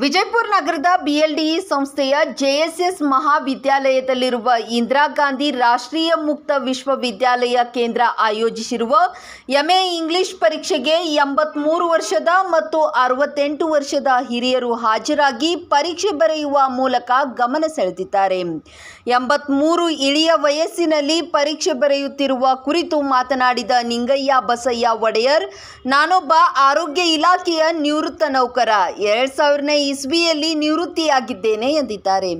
ವಿಜಯಪುರ ನಗರದ ಬಿಎಲ್ಡಿಇ ಸಂಸ್ಥೆಯ ಜೆಎಸ್ಎಸ್ ಮಹಾವಿದ್ಯಾಲಯದಲ್ಲಿರುವ ಇಂದಿರಾ ಗಾಂಧಿ ರಾಷ್ಟ್ರೀಯ ಮುಕ್ತ ವಿಶ್ವವಿದ್ಯಾಲಯ ಕೇಂದ್ರ ಆಯೋಜಿಸಿರುವ ಎಂಎ ಇಂಗ್ಲಿಷ್ ಪರೀಕ್ಷೆಗೆ ಎಂಬತ್ಮೂರು ವರ್ಷದ ಮತ್ತು ಅರವತ್ತೆಂಟು ವರ್ಷದ ಹಿರಿಯರು ಹಾಜರಾಗಿ ಪರೀಕ್ಷೆ ಬರೆಯುವ ಮೂಲಕ ಗಮನ ಸೆಳೆದಿದ್ದಾರೆ ಎಂಬತ್ಮೂರು ಇಳಿಯ ವಯಸ್ಸಿನಲ್ಲಿ ಪರೀಕ್ಷೆ ಬರೆಯುತ್ತಿರುವ ಕುರಿತು ಮಾತನಾಡಿದ ನಿಂಗಯ್ಯ ಬಸಯ್ಯ ಒಡೆಯರ್ ನಾನೊಬ್ಬ ಆರೋಗ್ಯ ಇಲಾಖೆಯ ನಿವೃತ್ತ ನೌಕರ ಎರಡ್ ಸಾವಿರನೇ ಇಸ್ವಿಯಲ್ಲಿ ನಿವೃತ್ತಿಯಾಗಿದ್ದೇನೆ ಎಂದಿದ್ದಾರೆ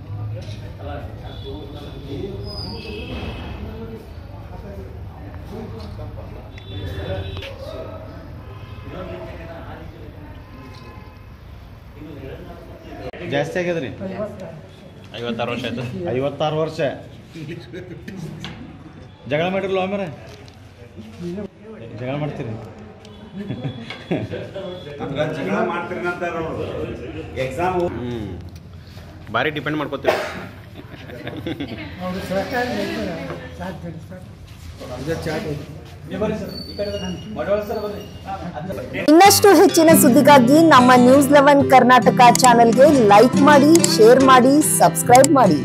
ಜಾಸ್ತಿ ಆಗ್ಯದ್ರಿ ಐವತ್ತಾರು ವರ್ಷ ಆಯ್ತು ಐವತ್ತಾರು ವರ್ಷ ಜಗಳ ಮಾಡಿರಲ್ಲ ಆಮೇಲೆ ಜಗಳ ಮಾಡ್ತೀರಿ ಅಂದ್ರೆ ಜಗಳ ಮಾಡ್ತೀರಿ ಅಂತಾರ ಅವರು ಎಕ್ಸಾಮ್ ಹ್ಞೂ ಭಾರಿ ಡಿಪೆಂಡ್ ಮಾಡ್ಕೋತೀವಿ ಇನ್ನಷ್ಟು ಹೆಚ್ಚಿನ ಸುದ್ದಿಗಾಗಿ ನಮ್ಮ ನ್ಯೂಸ್ ಲೆವೆನ್ ಕರ್ನಾಟಕ ಚಾನೆಲ್ಗೆ ಲೈಕ್ ಮಾಡಿ ಶೇರ್ ಮಾಡಿ ಸಬ್ಸ್ಕ್ರೈಬ್ ಮಾಡಿ